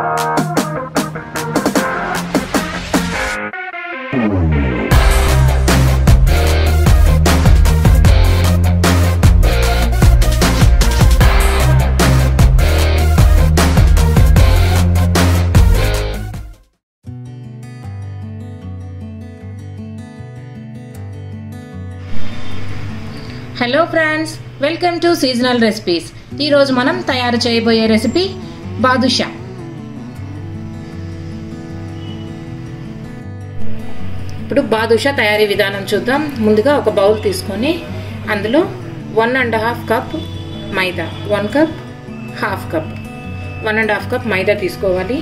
hello friends welcome to seasonal recipes ఈరోజు మనం తయారు చేయబోయే రెసిపీ బాదుషా ఇప్పుడు బాదుషా తయారీ విధానం చూద్దాం ముందుగా ఒక బౌల్ తీసుకొని అందులో one and half cup maida one cup half cup one and half cup maida తీసుకోవాలి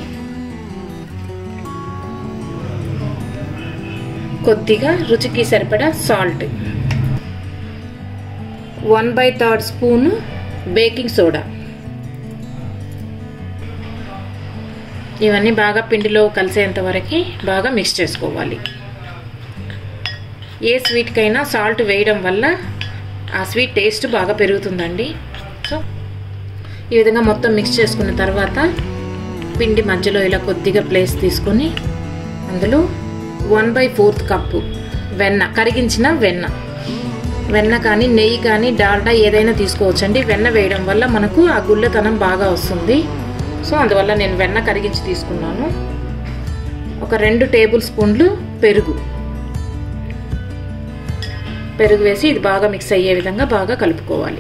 కొద్దిగా రుచికి సరిపడా salt one by third spoon baking soda ఇవన్నీ బాగా పిండిలో కలిసేంత వరకు బాగా మిక్స్ చేసుకోవాలి ఏ స్వీట్కైనా సాల్ట్ వేయడం వల్ల ఆ స్వీట్ టేస్ట్ బాగా పెరుగుతుందండి సో ఈ విధంగా మొత్తం మిక్స్ చేసుకున్న తర్వాత పిండి మధ్యలో ఇలా కొద్దిగా ప్లేస్ తీసుకొని అందులో వన్ బై ఫోర్త్ కప్పు వెన్న కరిగించిన వెన్న వెన్న కానీ నెయ్యి కానీ డాల్డా ఏదైనా తీసుకోవచ్చండి వెన్న వేయడం వల్ల మనకు ఆ గుల్లతనం బాగా వస్తుంది సో అందువల్ల నేను వెన్న కరిగించి తీసుకున్నాను ఒక రెండు టేబుల్ స్పూన్లు పెరుగు పెరుగు వేసి ఇది బాగా మిక్స్ అయ్యే విధంగా బాగా కలుపుకోవాలి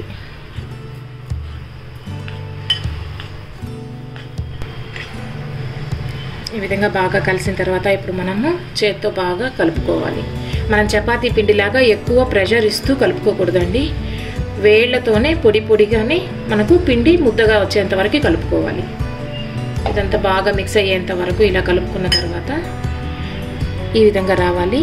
ఈ విధంగా బాగా కలిసిన తర్వాత ఇప్పుడు మనము చేత్తో బాగా కలుపుకోవాలి మనం చపాతీ పిండిలాగా ఎక్కువ ప్రెషర్ ఇస్తూ కలుపుకోకూడదండి వేళ్లతోనే పొడి పొడిగానే మనకు పిండి ముద్దగా వచ్చేంత వరకు కలుపుకోవాలి ఇదంతా బాగా మిక్స్ అయ్యేంత వరకు ఇలా కలుపుకున్న తర్వాత ఈ విధంగా రావాలి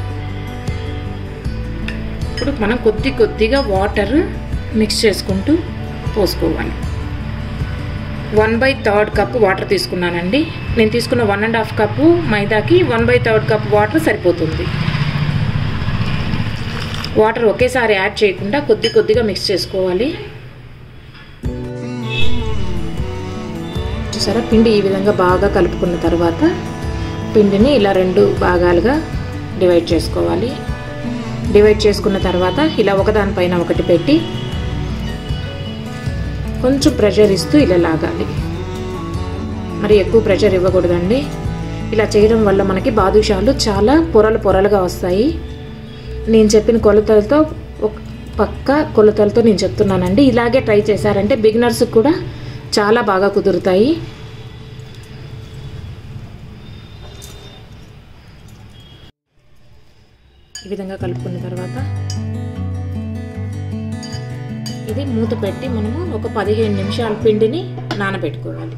ఇప్పుడు మనం కొద్ది కొద్దిగా వాటర్ మిక్స్ చేసుకుంటూ పోసుకోవాలి one by third cup water తీసుకున్నానండి నేను తీసుకున్న వన్ అండ్ హాఫ్ కప్పు మైదాకి one by third cup water సరిపోతుంది వాటర్ ఒకేసారి యాడ్ చేయకుండా కొద్ది కొద్దిగా మిక్స్ చేసుకోవాలి చూసారా పిండి ఈ విధంగా బాగా కలుపుకున్న తర్వాత పిండిని ఇలా రెండు భాగాలుగా డివైడ్ చేసుకోవాలి డివైడ్ చేసుకున్న తర్వాత ఇలా ఒకదానిపైన ఒకటి పెట్టి కొంచెం ప్రెషర్ ఇస్తూ ఇలా లాగాలి మరి ఎక్కువ ప్రెషర్ ఇవ్వకూడదండి ఇలా చేయడం వల్ల మనకి బాదుషాలు చాలా పొరలు పొరలుగా వస్తాయి నేను చెప్పిన కొలతలతో ఒక పక్క కొలతలతో నేను చెప్తున్నానండి ఇలాగే ట్రై చేశారంటే బిగినర్స్ కూడా చాలా బాగా కుదురుతాయి ఈ విధంగా కలుపుకున్న తర్వాత ఇది మూత పెట్టి మనము ఒక పదిహేను నిమిషాల పిండిని నానబెట్టుకోవాలి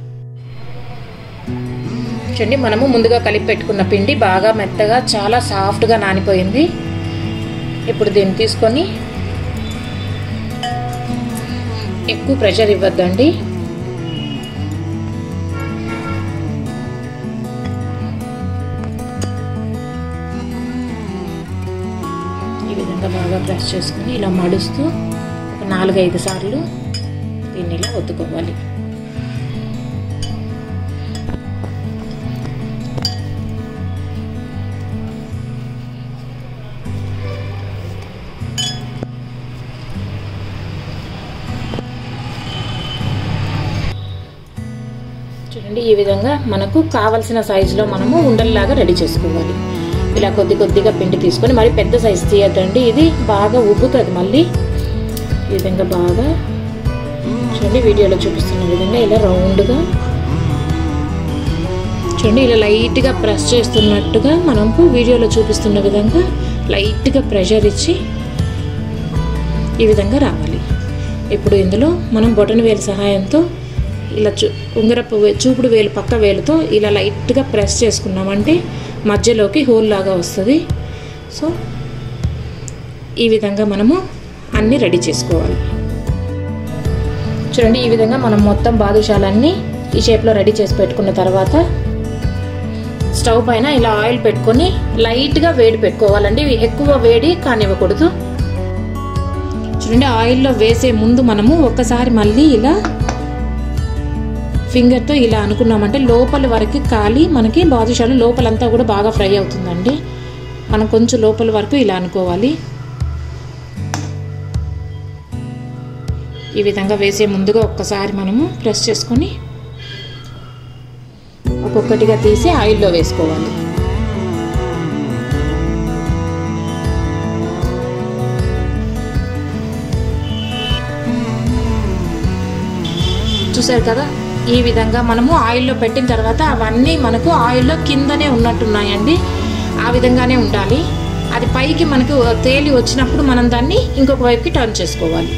చూడండి మనము ముందుగా కలిపి పెట్టుకున్న పిండి బాగా మెత్తగా చాలా సాఫ్ట్గా నానిపోయింది ఇప్పుడు దీన్ని తీసుకొని ఎక్కువ ప్రెషర్ ఇవ్వద్దండి ఈ విధంగా బాగా ప్రెస్ చేసుకుని ఇలా మడుస్తూ ఒక నాలుగైదు సార్లు దీన్ని ఇలా ఒత్తుకోవాలి చూడండి ఈ విధంగా మనకు కావలసిన సైజులో మనము ఉండల్లాగా రెడీ చేసుకోవాలి ఇలా కొద్ది కొద్దిగా పిండి తీసుకొని మరి పెద్ద సైజు తీయద్దండి ఇది బాగా ఉబ్బుతుంది మళ్ళీ ఈ విధంగా బాగా చూడండి వీడియోలో చూపిస్తున్న విధంగా ఇలా రౌండ్గా చూడండి ఇలా లైట్గా ప్రెస్ చేస్తున్నట్టుగా మనకు వీడియోలో చూపిస్తున్న విధంగా లైట్గా ప్రెషర్ ఇచ్చి ఈ విధంగా రావాలి ఇప్పుడు ఇందులో మనం బొటన వేలు సహాయంతో ఇలా చూ ఉంగరపు చూపుడు వేలు పక్క వేలుతో ఇలా లైట్గా ప్రెస్ చేసుకున్నామంటే మధ్యలోకి హోల్ లాగా వస్తుంది సో ఈ విధంగా మనము అన్నీ రెడీ చేసుకోవాలి చూడండి ఈ విధంగా మనం మొత్తం బాదుషాలన్నీ ఈ షేప్లో రెడీ చేసి పెట్టుకున్న తర్వాత స్టవ్ పైన ఇలా ఆయిల్ పెట్టుకొని లైట్గా వేడి పెట్టుకోవాలండి ఎక్కువ వేడి కానివ్వకూడదు చూడండి ఆయిల్లో వేసే ముందు మనము ఒక్కసారి మళ్ళీ ఇలా ఫింగర్తో ఇలా అనుకున్నామంటే లోపల వరకు కాలి మనకి బాదుషాలు లోపలంతా కూడా బాగా ఫ్రై అవుతుందండి మనం కొంచెం లోపల వరకు ఇలా అనుకోవాలి ఈ విధంగా వేసే ముందుగా ఒక్కసారి మనము ప్రెస్ చేసుకొని ఒక్కొక్కటిగా తీసి ఆయిల్లో వేసుకోవాలి చూసారు కదా ఈ విధంగా మనము ఆయిల్లో పెట్టిన తర్వాత అవన్నీ మనకు ఆయిల్లో కిందనే ఉన్నట్టున్నాయండి ఆ విధంగానే ఉండాలి అది పైకి మనకు తేలి వచ్చినప్పుడు మనం దాన్ని ఇంకొక వైపుకి టర్న్ చేసుకోవాలి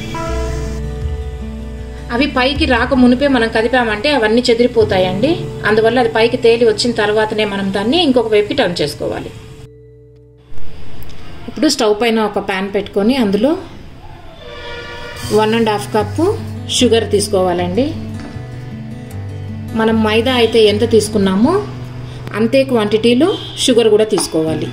అవి పైకి రాక మునిపే మనం కదిపామంటే అవన్నీ చెదిరిపోతాయండి అందువల్ల అది పైకి తేలి వచ్చిన తర్వాతనే మనం దాన్ని ఇంకొక వైపుకి టర్న్ చేసుకోవాలి ఇప్పుడు స్టవ్ పైన ఒక ప్యాన్ పెట్టుకొని అందులో one and half cup sugar తీసుకోవాలండి మనం మైదా అయితే ఎంత తీసుకున్నామో అంతే క్వాంటిటీలో షుగర్ కూడా తీసుకోవాలి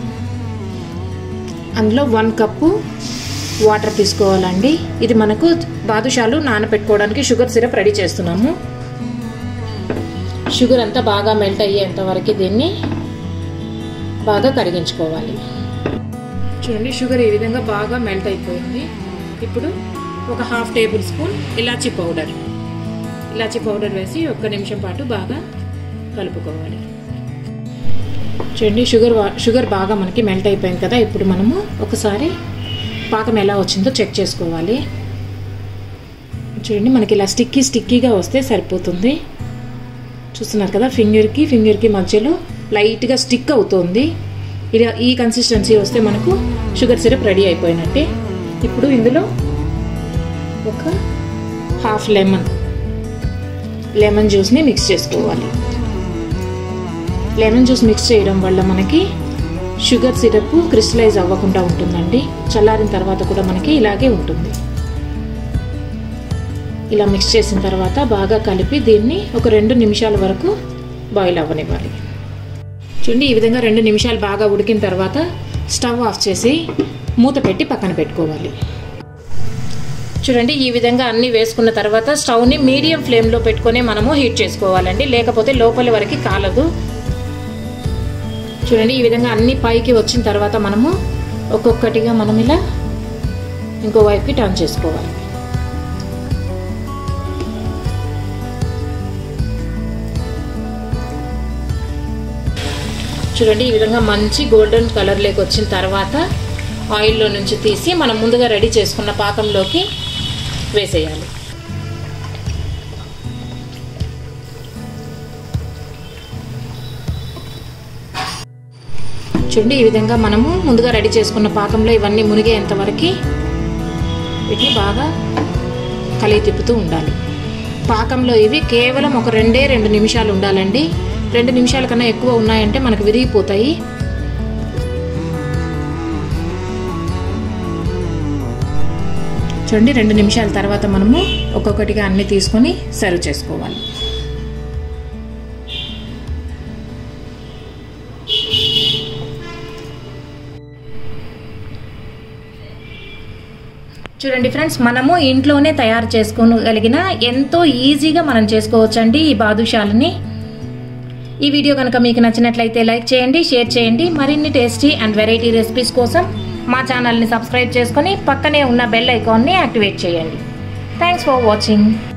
అందులో వన్ కప్పు వాటర్ తీసుకోవాలండి ఇది మనకు బాదుషాలు నానబెట్టుకోవడానికి షుగర్ సిరప్ రెడీ చేస్తున్నాము షుగర్ అంతా బాగా మెల్ట్ అయ్యేంత వరకు దీన్ని బాగా కరిగించుకోవాలి చూడండి షుగర్ ఈ విధంగా బాగా మెల్ట్ అయిపోయింది ఇప్పుడు ఒక half tablespoon elaichi powder elaichi powder వేసి ఒక్క నిమిషం పాటు బాగా కలుపుకోవాలి చూడండి షుగర్ షుగర్ బాగా మనకి మెల్ట్ అయిపోయింది కదా ఇప్పుడు మనము ఒకసారి పాకం ఎలా వచ్చిందో చెక్ చేసుకోవాలి చూడండి మనకి ఇలా స్టిక్కీ స్టిక్కీగా వస్తే సరిపోతుంది చూస్తున్నారు కదా ఫింగర్కి ఫింగర్కి మధ్యలో లైట్గా స్టిక్ అవుతుంది ఇలా ఈ కన్సిస్టెన్సీ వస్తే మనకు షుగర్ సిరప్ రెడీ అయిపోయినట్టే ఇప్పుడు ఇందులో ఒక హాఫ్ లెమన్ లెమన్ జ్యూస్ని మిక్స్ చేసుకోవాలి లెమన్ జ్యూస్ మిక్స్ చేయడం వల్ల మనకి షుగర్ సిరప్ క్రిస్టలైజ్ అవ్వకుండా ఉంటుందండి చల్లారిన తర్వాత కూడా మనకి ఇలాగే ఉంటుంది ఇలా మిక్స్ చేసిన తర్వాత బాగా కలిపి దీన్ని ఒక రెండు నిమిషాల వరకు బాయిల్ అవ్వనివ్వాలి చూడండి ఈ విధంగా రెండు నిమిషాలు బాగా ఉడికిన తర్వాత స్టవ్ ఆఫ్ చేసి మూత పెట్టి పక్కన పెట్టుకోవాలి చూడండి ఈ విధంగా అన్ని వేసుకున్న తర్వాత స్టవ్ని మీడియం ఫ్లేమ్లో పెట్టుకొని మనము హీట్ చేసుకోవాలండి లేకపోతే లోపలి వరకు కాలదు చూడండి ఈ విధంగా అన్ని పైకి వచ్చిన తర్వాత మనము ఒక్కొక్కటిగా మనం ఇలా ఇంకో వైపుకి టర్న్ చేసుకోవాలి చూడండి ఈ విధంగా మంచి గోల్డెన్ కలర్లోకి వచ్చిన తర్వాత ఆయిల్లో నుంచి తీసి మనం ముందుగా రెడీ చేసుకున్న పాకంలోకి వేసేయాలి చూడండి ఈ విధంగా మనము ముందుగా రెడీ చేసుకున్న పాకంలో ఇవన్నీ మునిగేంత వరకు వీటిని బాగా కలిగి తిప్పుతూ ఉండాలి పాకంలో ఇవి కేవలం ఒక రెండే రెండు నిమిషాలు ఉండాలండి రెండు నిమిషాల కన్నా ఎక్కువ ఉన్నాయంటే మనకు విరిగిపోతాయి చూడండి రెండు నిమిషాల తర్వాత మనము ఒక్కొక్కటిగా అన్ని తీసుకొని సర్వ్ చేసుకోవాలి చూడండి ఫ్రెండ్స్ మనము ఇంట్లోనే తయారు చేసుకోగలిగిన ఎంతో ఈజీగా మనం చేసుకోవచ్చండి ఈ బాదుషాలని ఈ వీడియో కనుక మీకు నచ్చినట్లయితే లైక్ చేయండి షేర్ చేయండి మరిన్ని టేస్టీ అండ్ వెరైటీ రెసిపీస్ కోసం మా ఛానల్ని సబ్స్క్రైబ్ చేసుకొని పక్కనే ఉన్న బెల్ ఐకాన్ని యాక్టివేట్ చేయండి థ్యాంక్స్ ఫర్ వాచింగ్